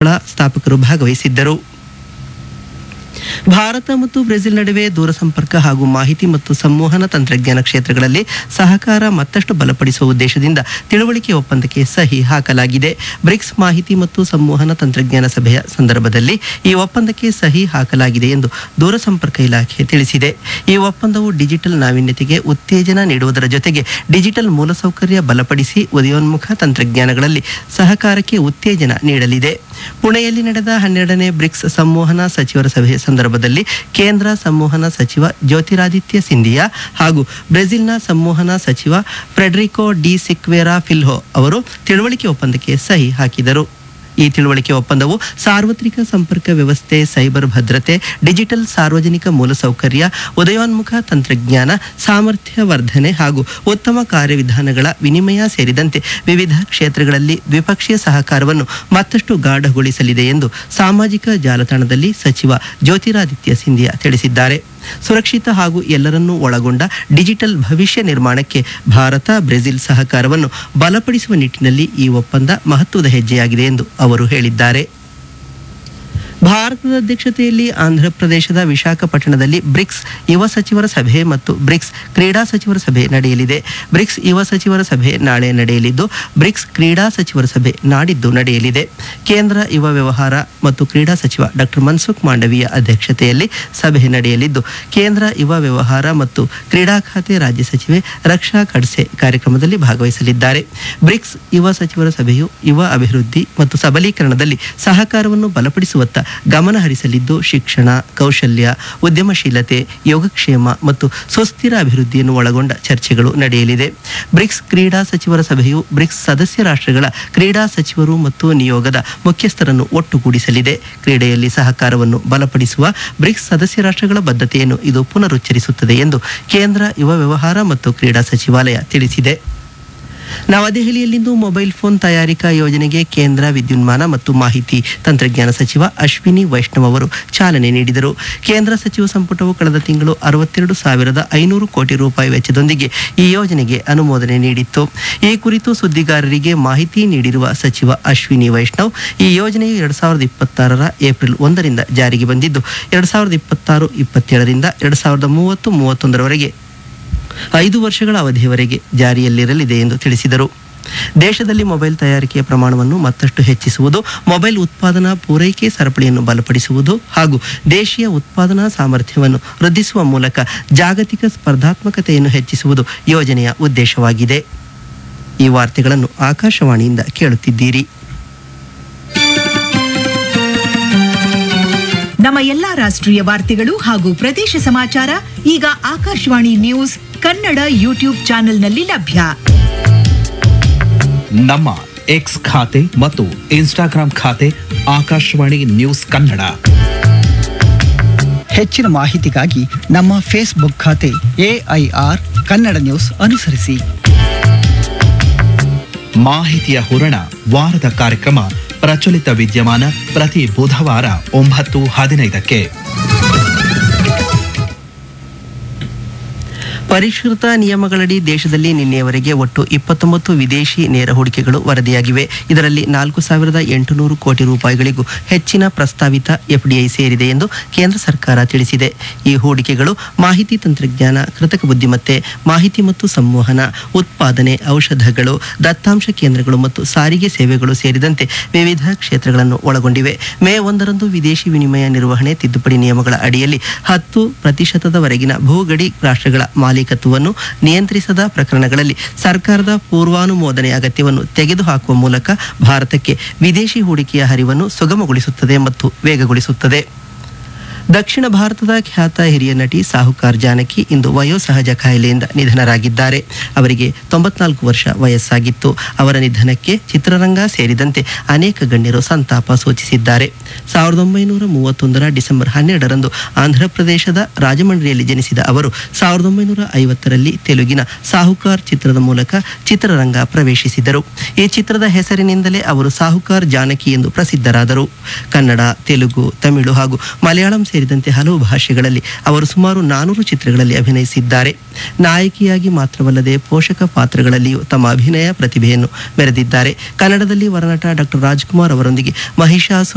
ಗಳ ಸ್ಥಾಪಕರು ಭಾಗವಹಿಸಿದ್ದರು ಭಾರತ ಮತ್ತು ಬ್ರೆಜಿಲ್ ನಡುವೆ ದೂರಸಂಪರ್ಕ ಹಾಗೂ ಮಾಹಿತಿ ಮತ್ತು ಸಂವಹನ ತಂತ್ರಜ್ಞಾನ ಕ್ಷೇತ್ರಗಳಲ್ಲಿ ಸಹಕಾರ ಮತ್ತಷ್ಟು ಬಲಪಡಿಸುವ ಉದ್ದೇಶದಿಂದ ತಿಳುವಳಿಕೆ ಒಪ್ಪಂದಕ್ಕೆ ಸಹಿ ಹಾಕಲಾಗಿದೆ ಬ್ರಿಕ್ಸ್ ಮಾಹಿತಿ ಮತ್ತು ಸಂವಹನ ತಂತ್ರಜ್ಞಾನ ಸಭೆಯ ಸಂದರ್ಭದಲ್ಲಿ ಈ ಒಪ್ಪಂದಕ್ಕೆ ಸಹಿ ಹಾಕಲಾಗಿದೆ ಎಂದು ದೂರಸಂಪರ್ಕ ಇಲಾಖೆ ತಿಳಿಸಿದೆ ಈ ಒಪ್ಪಂದವು ಡಿಜಿಟಲ್ ನಾವೀನ್ಯತೆಗೆ ಉತ್ತೇಜನ ನೀಡುವುದರ ಜೊತೆಗೆ ಡಿಜಿಟಲ್ ಮೂಲಸೌಕರ್ಯ ಬಲಪಡಿಸಿ ಉದಯೋನ್ಮುಖ ತಂತ್ರಜ್ಞಾನಗಳಲ್ಲಿ ಸಹಕಾರಕ್ಕೆ ಉತ್ತೇಜನ ನೀಡಲಿದೆ ಪುಣೆಯಲ್ಲಿ ನಡೆದ ಹನ್ನೆರಡನೇ ಬ್ರಿಕ್ಸ್ ಸಂವಹನ ಸಚಿವರ ಸಭೆಯ ಸಂದರ್ಭದಲ್ಲಿ ಕೇಂದ್ರ ಸಂವಹನ ಸಚಿವ ಜ್ಯೋತಿರಾದಿತ್ಯ ಸಿಂಧಿಯಾ ಹಾಗೂ ಬ್ರೆಜಿಲ್ನ ಸಂವಹನ ಸಚಿವ ಫ್ರೆಡ್ರಿಕೋ ಡಿ ಸಿಕ್ವೇರಾ ಫಿಲ್ಹೋ ಅವರು ತಿಳುವಳಿಕೆ ಒಪ್ಪಂದಕ್ಕೆ ಸಹಿ ಹಾಕಿದರು ಈ ತಿಳುವಳಿಕೆ ಒಪ್ಪಂದವು ಸಾರ್ವತ್ರಿಕ ಸಂಪರ್ಕ ವ್ಯವಸ್ಥೆ ಸೈಬರ್ ಭದ್ರತೆ ಡಿಜಿಟಲ್ ಸಾರ್ವಜನಿಕ ಮೂಲಸೌಕರ್ಯ ಉದಯೋನ್ಮುಖ ತಂತ್ರಜ್ಞಾನ ಸಾಮರ್ಥ್ಯ ವರ್ಧನೆ ಹಾಗೂ ಉತ್ತಮ ಕಾರ್ಯವಿಧಾನಗಳ ವಿನಿಮಯ ಸೇರಿದಂತೆ ವಿವಿಧ ಕ್ಷೇತ್ರಗಳಲ್ಲಿ ದ್ವಿಪಕ್ಷೀಯ ಸಹಕಾರವನ್ನು ಮತ್ತಷ್ಟು ಗಾಢಗೊಳಿಸಲಿದೆ ಎಂದು ಸಾಮಾಜಿಕ ಜಾಲತಾಣದಲ್ಲಿ ಸಚಿವ ಜ್ಯೋತಿರಾದಿತ್ಯ ಸಿಂಧಿಯಾ ತಿಳಿಸಿದ್ದಾರೆ ಸುರಕ್ಷಿತ ಹಾಗೂ ಎಲ್ಲರನ್ನೂ ಒಳಗೊಂಡ ಡಿಜಿಟಲ್ ಭವಿಷ್ಯ ನಿರ್ಮಾಣಕ್ಕೆ ಭಾರತ ಬ್ರೆಜಿಲ್ ಸಹಕಾರವನ್ನು ಬಲಪಡಿಸುವ ನಿಟ್ಟಿನಲ್ಲಿ ಈ ಒಪ್ಪಂದ ಮಹತ್ವದ ಹೆಜ್ಜೆಯಾಗಿದೆ ಎಂದು ಅವರು ಹೇಳಿದ್ದಾರೆ ಭಾರತದ ಅಧ್ಯಕ್ಷತೆಯಲ್ಲಿ ಆಂಧ್ರಪ್ರದೇಶದ ವಿಶಾಖಪಟ್ಟಣದಲ್ಲಿ ಬ್ರಿಕ್ಸ್ ಯುವ ಸಚಿವರ ಸಭೆ ಮತ್ತು ಬ್ರಿಕ್ಸ್ ಕ್ರೀಡಾ ಸಚಿವರ ಸಭೆ ನಡೆಯಲಿದೆ ಬ್ರಿಕ್ಸ್ ಯುವ ಸಚಿವರ ಸಭೆ ನಾಳೆ ನಡೆಯಲಿದ್ದು ಬ್ರಿಕ್ಸ್ ಕ್ರೀಡಾ ಸಚಿವರ ಸಭೆ ನಾಡಿದ್ದು ನಡೆಯಲಿದೆ ಕೇಂದ್ರ ಯುವ ವ್ಯವಹಾರ ಮತ್ತು ಕ್ರೀಡಾ ಸಚಿವ ಡಾಕ್ಟರ್ ಮನ್ಸುಖ್ ಮಾಂಡವಿಯ ಅಧ್ಯಕ್ಷತೆಯಲ್ಲಿ ಸಭೆ ನಡೆಯಲಿದ್ದು ಕೇಂದ್ರ ಯುವ ವ್ಯವಹಾರ ಮತ್ತು ಕ್ರೀಡಾ ಖಾತೆ ರಾಜ್ಯ ಸಚಿವೆ ರಕ್ಷಾ ಖಡ್ಸೆ ಕಾರ್ಯಕ್ರಮದಲ್ಲಿ ಭಾಗವಹಿಸಲಿದ್ದಾರೆ ಬ್ರಿಕ್ಸ್ ಯುವ ಸಚಿವರ ಸಭೆಯು ಯುವ ಅಭಿವೃದ್ಧಿ ಮತ್ತು ಸಬಲೀಕರಣದಲ್ಲಿ ಸಹಕಾರವನ್ನು ಬಲಪಡಿಸುವತ್ತ ಗಮನ ಹರಿಸಲಿದ್ದು ಶಿಕ್ಷಣ ಕೌಶಲ್ಯ ಉದ್ಯಮಶೀಲತೆ ಯೋಗಕ್ಷೇಮ ಮತ್ತು ಸುಸ್ಥಿರ ಅಭಿವೃದ್ಧಿಯನ್ನು ಒಳಗೊಂಡ ಚರ್ಚೆಗಳು ನಡೆಯಲಿದೆ ಬ್ರಿಕ್ಸ್ ಕ್ರೀಡಾ ಸಚಿವರ ಸಭೆಯು ಬ್ರಿಕ್ಸ್ ಸದಸ್ಯ ರಾಷ್ಟ್ರಗಳ ಕ್ರೀಡಾ ಸಚಿವರು ಮತ್ತು ನಿಯೋಗದ ಮುಖ್ಯಸ್ಥರನ್ನು ಒಟ್ಟುಗೂಡಿಸಲಿದೆ ಕ್ರೀಡೆಯಲ್ಲಿ ಸಹಕಾರವನ್ನು ಬಲಪಡಿಸುವ ಬ್ರಿಕ್ಸ್ ಸದಸ್ಯ ರಾಷ್ಟ್ರಗಳ ಬದ್ಧತೆಯನ್ನು ಇದು ಪುನರುಚ್ಚರಿಸುತ್ತದೆ ಎಂದು ಕೇಂದ್ರ ಯುವ ವ್ಯವಹಾರ ಮತ್ತು ಕ್ರೀಡಾ ಸಚಿವಾಲಯ ತಿಳಿಸಿದೆ ನವದೆಹಲಿಯಲ್ಲಿಂದು ಮೊಬೈಲ್ ಫೋನ್ ತಯಾರಿಕಾ ಯೋಜನೆಗೆ ಕೇಂದ್ರ ವಿದ್ಯುನ್ಮಾನ ಮತ್ತು ಮಾಹಿತಿ ತಂತ್ರಜ್ಞಾನ ಸಚಿವ ಅಶ್ವಿನಿ ವೈಷ್ಣವ್ ಅವರು ಚಾಲನೆ ನೀಡಿದರು ಕೇಂದ್ರ ಸಚಿವ ಸಂಪುಟವು ಕಳೆದ ತಿಂಗಳು ಅರವತ್ತೆರಡು ಸಾವಿರದ ಐನೂರು ಕೋಟಿ ರೂಪಾಯಿ ವೆಚ್ಚದೊಂದಿಗೆ ಈ ಯೋಜನೆಗೆ ಅನುಮೋದನೆ ನೀಡಿತ್ತು ಈ ಕುರಿತು ಸುದ್ದಿಗಾರರಿಗೆ ಮಾಹಿತಿ ನೀಡಿರುವ ಸಚಿವ ಅಶ್ವಿನಿ ವೈಷ್ಣವ್ ಈ ಯೋಜನೆಯು ಎರಡ್ ಸಾವಿರದ ಇಪ್ಪತ್ತಾರರ ಏಪ್ರಿಲ್ ಒಂದರಿಂದ ಜಾರಿಗೆ ಬಂದಿದ್ದು ಎರಡ್ ಸಾವಿರದ ಇಪ್ಪತ್ತಾರು ಇಪ್ಪತ್ತೇಳರಿಂದ ಎರಡ್ ಸಾವಿರದ ಮೂವತ್ತು ಮೂವತ್ತೊಂದರವರೆಗೆ ಐದು ವರ್ಷಗಳ ಅವಧಿಯವರೆಗೆ ಜಾರಿಯಲ್ಲಿರಲಿದೆ ಎಂದು ತಿಳಿಸಿದರು ದೇಶದಲ್ಲಿ ಮೊಬೈಲ್ ತಯಾರಿಕೆಯ ಪ್ರಮಾಣವನ್ನು ಮತ್ತಷ್ಟು ಹೆಚ್ಚಿಸುವುದು ಮೊಬೈಲ್ ಉತ್ಪಾದನಾ ಪೂರೈಕೆ ಸರಪಳಿಯನ್ನು ಬಲಪಡಿಸುವುದು ಹಾಗೂ ದೇಶೀಯ ಉತ್ಪಾದನಾ ಸಾಮರ್ಥ್ಯವನ್ನು ವೃದ್ಧಿಸುವ ಮೂಲಕ ಜಾಗತಿಕ ಸ್ಪರ್ಧಾತ್ಮಕತೆಯನ್ನು ಹೆಚ್ಚಿಸುವುದು ಯೋಜನೆಯ ಉದ್ದೇಶವಾಗಿದೆ ಈ ವಾರ್ತೆಗಳನ್ನು ಆಕಾಶವಾಣಿಯಿಂದ ಕೇಳುತ್ತಿದ್ದೀರಿ ನಮ್ಮ ಎಲ್ಲಾ ರಾಷ್ಟ್ರೀಯ ವಾರ್ತೆಗಳು ಹಾಗೂ ಪ್ರದೇಶ ಸಮಾಚಾರ ಈಗ ಆಕಾಶವಾಣಿ ನ್ಯೂಸ್ ಕನ್ನಡ ಯೂಟ್ಯೂಬ್ ಚಾನೆಲ್ನಲ್ಲಿ ಲಭ್ಯ ನಮ್ಮ ಎಕ್ಸ್ ಖಾತೆ ಮತ್ತು ಇನ್ಸ್ಟಾಗ್ರಾಂ ಖಾತೆ ಆಕಾಶವಾಣಿ ನ್ಯೂಸ್ ಕನ್ನಡ ಹೆಚ್ಚಿನ ಮಾಹಿತಿಗಾಗಿ ನಮ್ಮ ಫೇಸ್ಬುಕ್ ಖಾತೆ ಎಐಆರ್ ಕನ್ನಡ ನ್ಯೂಸ್ ಅನುಸರಿಸಿ ಮಾಹಿತಿಯ ಹೂರಣ ವಾರದ ಕಾರ್ಯಕ್ರಮ ಪ್ರಚಲಿತ ವಿದ್ಯಮಾನ ಪ್ರತಿ ಬುಧವಾರ ಒಂಬತ್ತು ಹದಿನೈದಕ್ಕೆ ಪರಿಷ್ಕೃತ ನಿಯಮಗಳಡಿ ದೇಶದಲ್ಲಿ ನಿನ್ನೆಯವರೆಗೆ ಒಟ್ಟು ಇಪ್ಪತ್ತೊಂಬತ್ತು ವಿದೇಶಿ ನೇರ ಹೂಡಿಕೆಗಳು ವರದಿಯಾಗಿವೆ ಇದರಲ್ಲಿ ನಾಲ್ಕು ಸಾವಿರದ ಎಂಟುನೂರು ಕೋಟಿ ರೂಪಾಯಿಗಳಿಗೂ ಹೆಚ್ಚಿನ ಪ್ರಸ್ತಾವಿತ ಎಫ್ಡಿಐ ಸೇರಿದೆ ಎಂದು ಕೇಂದ್ರ ಸರ್ಕಾರ ತಿಳಿಸಿದೆ ಈ ಹೂಡಿಕೆಗಳು ಮಾಹಿತಿ ತಂತ್ರಜ್ಞಾನ ಕೃತಕ ಬುದ್ಧಿಮತ್ತೆ ಮಾಹಿತಿ ಮತ್ತು ಸಂವಹನ ಉತ್ಪಾದನೆ ಔಷಧಗಳು ದತ್ತಾಂಶ ಕೇಂದ್ರಗಳು ಮತ್ತು ಸಾರಿಗೆ ಸೇವೆಗಳು ಸೇರಿದಂತೆ ವಿವಿಧ ಕ್ಷೇತ್ರಗಳನ್ನು ಒಳಗೊಂಡಿವೆ ಮೇ ಒಂದರಂದು ವಿದೇಶಿ ವಿನಿಮಯ ನಿರ್ವಹಣೆ ತಿದ್ದುಪಡಿ ನಿಯಮಗಳ ಅಡಿಯಲ್ಲಿ ಹತ್ತು ಪ್ರತಿಶತದವರೆಗಿನ ಭೂಗಡಿ ರಾಷ್ಟ್ರಗಳ ಮಾಲೀಕತ್ವವನ್ನು ನಿಯಂತ್ರಿಸದ ಪ್ರಕರಣಗಳಲ್ಲಿ ಸರ್ಕಾರದ ಪೂರ್ವಾನುಮೋದನೆ ಅಗತ್ಯವನ್ನು ತೆಗೆದುಹಾಕುವ ಮೂಲಕ ಭಾರತಕ್ಕೆ ವಿದೇಶಿ ಹೂಡಿಕೆಯ ಹರಿವನ್ನು ಸುಗಮಗೊಳಿಸುತ್ತದೆ ಮತ್ತು ವೇಗಗೊಳಿಸುತ್ತದೆ ದಕ್ಷಿಣ ಭಾರತದ ಖ್ಯಾತ ಹಿರಿಯ ನಟಿ ಸಾಹುಕಾರ್ ಜಾನಕಿ ಇಂದು ವಯೋಸಹಜ ಕಾಯಿಲೆಯಿಂದ ನಿಧನರಾಗಿದ್ದಾರೆ ಅವರಿಗೆ ತೊಂಬತ್ನಾಲ್ಕು ವರ್ಷ ವಯಸ್ಸಾಗಿತ್ತು ಅವರ ನಿಧನಕ್ಕೆ ಚಿತ್ರರಂಗ ಸೇರಿದಂತೆ ಅನೇಕ ಗಣ್ಯರು ಸಂತಾಪ ಸೂಚಿಸಿದ್ದಾರೆ ಸಾವಿರದ ಒಂಬೈನೂರ ಮೂವತ್ತೊಂದರ ಡಿಸೆಂಬರ್ ಹನ್ನೆರಡರಂದು ಆಂಧ್ರಪ್ರದೇಶದ ರಾಜಮಂಡ್ರಿಯಲ್ಲಿ ಜನಿಸಿದ ಅವರು ಸಾವಿರದ ಒಂಬೈನೂರ ಐವತ್ತರಲ್ಲಿ ತೆಲುಗಿನ ಸಾಹುಕಾರ್ ಚಿತ್ರದ ಮೂಲಕ ಚಿತ್ರರಂಗ ಪ್ರವೇಶಿಸಿದರು ಈ ಚಿತ್ರದ ಹೆಸರಿನಿಂದಲೇ ಅವರು ಸಾಹುಕಾರ್ ಜಾನಕಿ ಎಂದು ಪ್ರಸಿದ್ಧರಾದರು ಕನ್ನಡ ತೆಲುಗು ತಮಿಳು ಹಾಗೂ ಮಲಯಾಳಂ ಸೇರಿದಂತೆ ಹಲವು ಭಾಷೆಗಳಲ್ಲಿ ಅವರು ಸುಮಾರು ನಾನೂರು ಚಿತ್ರಗಳಲ್ಲಿ ಅಭಿನಯಿಸಿದ್ದಾರೆ ನಾಯಕಿಯಾಗಿ ಮಾತ್ರವಲ್ಲದೆ ಪೋಷಕ ಪಾತ್ರಗಳಲ್ಲಿಯೂ ತಮ್ಮ ಅಭಿನಯ ಪ್ರತಿಭೆಯನ್ನು ಮೆರೆದಿದ್ದಾರೆ ಕನ್ನಡದಲ್ಲಿ ವರನಟ ಡಾಕ್ಟರ್ ರಾಜ್ಕುಮಾರ್ ಅವರೊಂದಿಗೆ ಮಹಿಷಾಸು